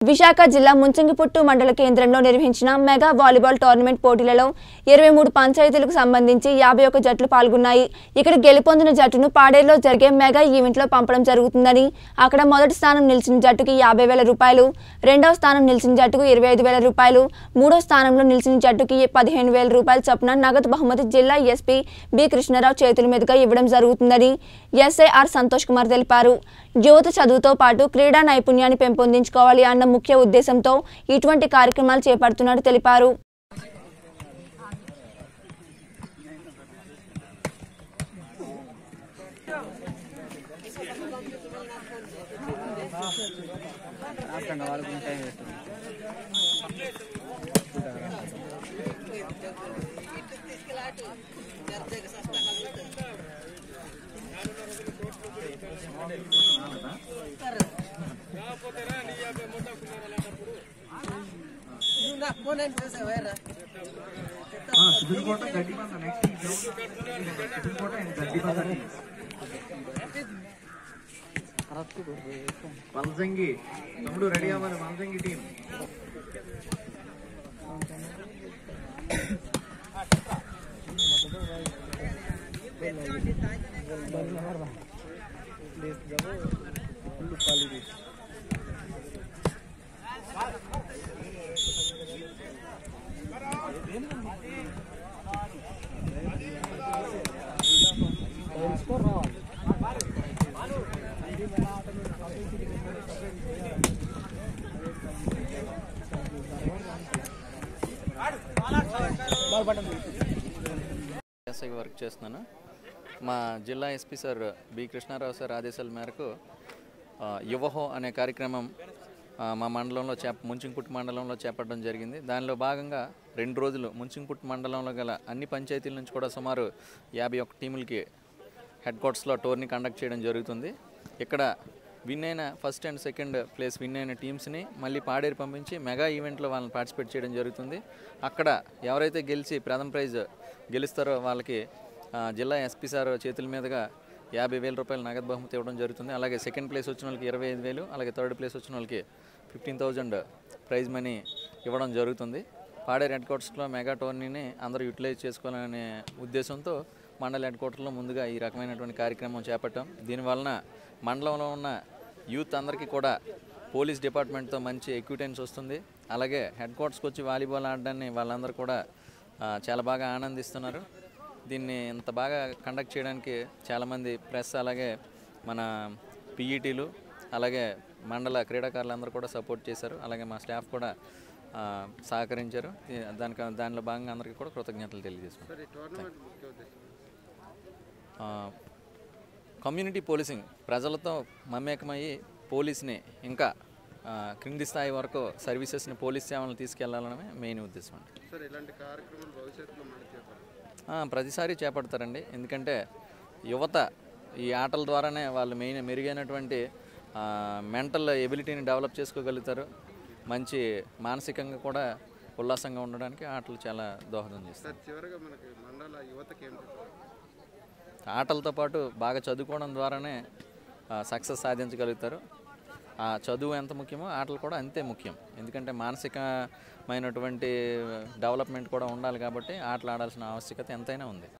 విశాఖ జిల్లా ముంచంగిపుట్టు మండల కేంద్రంలో నిర్వహించిన మెగా వాలీబాల్ టోర్నమెంట్ పోటీలలో ఇరవై మూడు పంచాయతీలకు సంబంధించి యాభై ఒక్క జట్లు పాల్గొన్నాయి ఇక్కడ గెలుపొందిన జట్టును పాడేరులో జరిగే మెగా ఈవెంట్లో పంపడం జరుగుతుందని అక్కడ మొదటి స్థానం నిలిచిన జట్టుకి యాభై వేల రూపాయలు రెండవ స్థానం నిలిచిన జట్టుకు ఇరవై ఐదు వేల రూపాయలు మూడో స్థానంలో నిలిచిన జట్టుకి పదిహేను వేల రూపాయల చొప్పున నగదు బహుమతి జిల్లా ఎస్పీ బి కృష్ణారావు చేతుల మీదుగా ఇవ్వడం జరుగుతుందని ఎస్ఐఆర్ సంతోష్ కుమార్ తెలిపారు యువత చదువుతో పాటు క్రీడా నైపుణ్యాన్ని పెంపొందించుకోవాలి అన్న ముఖ్య ఉద్దేశంతో ఇటువంటి కార్యక్రమాలు చేపడుతున్నట్టు తెలిపారు సిద్దికోట గడ్డిపంద నెక్స్ట్ సిద్దికోట అండ్ గడ్డిపంద వలసంగి తమ్ముడు రెడీ అవ్వాలి వలసంగి టీం ఎస్ఐగా వర్క్ చేస్తున్నాను మా జిల్లా SP sir B Krishnarao sir ఆదేశాల మేరకు ఆ, యువహో అనే కార్యక్రమం ఆ, మా మండలంలో చేప ముంచింకుట్ మండలంలో చేపట్టడం జరిగింది దానిలో భాగంగా రెండు రోజులు ముంచింకుట్ మండలంలో గల అన్ని పంచాయతీల నుంచి కూడా సుమారు యాభై ఒక్క టీములకి హెడ్ క్వార్టర్స్లో టోర్నీ కండక్ట్ చేయడం జరుగుతుంది ఇక్కడ విన్ అయిన first and second place win అయిన టీమ్స్ని మళ్ళీ పాడేరు పంపించి మెగా ఈవెంట్లో వాళ్ళని పార్టిసిపేట్ చేయడం జరుగుతుంది అక్కడ ఎవరైతే గెలిచి ప్రథమ ప్రైజ్ గెలుస్తారో వాళ్ళకి ఆ, జిల్లా ఎస్పీ సార్ చేతుల మీదుగా యాభై వేల రూపాయలు నగదు బహుమతి ఇవ్వడం జరుగుతుంది అలాగే సెకండ్ ప్లేస్ వచ్చిన వాళ్ళకి ఇరవై ఐదు వేలు అలాగే థర్డ్ ప్లేస్ వచ్చిన వాళ్ళకి ఫిఫ్టీన్ థౌజండ్ ప్రైజ్ మనీ ఇవ్వడం జరుగుతుంది పాడేరు హెడ్ క్వార్టర్స్లో మెగా టోర్నీని అందరూ యూటిలైజ్ చేసుకోవాలనే ఉద్దేశంతో మండల హెడ్ క్వార్టర్లో ముందుగా ఈ రకమైనటువంటి కార్యక్రమం చేపట్టాం దీనివలన మండలంలో ఉన్న యూత్ అందరికీ కూడా పోలీస్ డిపార్ట్మెంట్తో మంచి ఎక్విటెన్స్ వస్తుంది అలాగే హెడ్ క్వార్టర్స్కి వచ్చి వాలీబాల్ ఆడడాన్ని వాళ్ళందరూ కూడా ఆ, చాలా బాగా ఆనందిస్తున్నారు దీన్ని ఇంత బాగా కండక్ట్ చేయడానికి చాలామంది ప్రెస్ అలాగే మన పీఈటీలు అలాగే మండల క్రీడాకారులందరూ కూడా సపోర్ట్ చేశారు అలాగే మా స్టాఫ్ కూడా ఆ, సహకరించారు ఈ- దానికి దానిలో భాగంగా అందరికీ కూడా కృతజ్ఞతలు తెలియజేసుకుంటాం ఆ, కమ్యూనిటీ పోలీసింగ్ ప్రజలతో మమేకమయ్యి పోలీస్ని ఇంకా ఆ, క్రింది స్థాయి వరకు సర్వీసెస్ని పోలీస్ సేవలను తీసుకెళ్లాలనే మెయిన్ ఉద్దేశం అండి సార్ ఇలాంటి కార్యక్రమాలు భవిష్యత్తులో మళ్ళీ చేపడతారు ఆ, ప్రతిసారి చేపడతారండి ఎందుకంటే యువత ఈ ఆటల ద్వారానే వాళ్ళు మెయిన్ మెరుగైనటువంటి మెంటల్ ఎబిలిటీని డెవలప్ చేసుకోగలుగుతారు మంచి మానసికంగా కూడా ఉల్లాసంగా ఉండడానికి ఆటలు చాలా దోహదం చేస్తాయి సార్ చివరిగా మనకి మండల యువతకి ఏం చెప్తారు ఆటలతో పాటు బాగా చదువుకోవడం ద్వారానే సక్సెస్ సాధించగలుగుతారు ఆ చదువు ఎంత ముఖ్యమో ఆటలు కూడా అంతే ముఖ్యం ఎందుకంటే మానసికమైనటువంటి డెవలప్మెంట్ కూడా ఉండాలి కాబట్టి ఆటలు ఆడాల్సిన ఆవశ్యకత ఎంతైనా ఉంది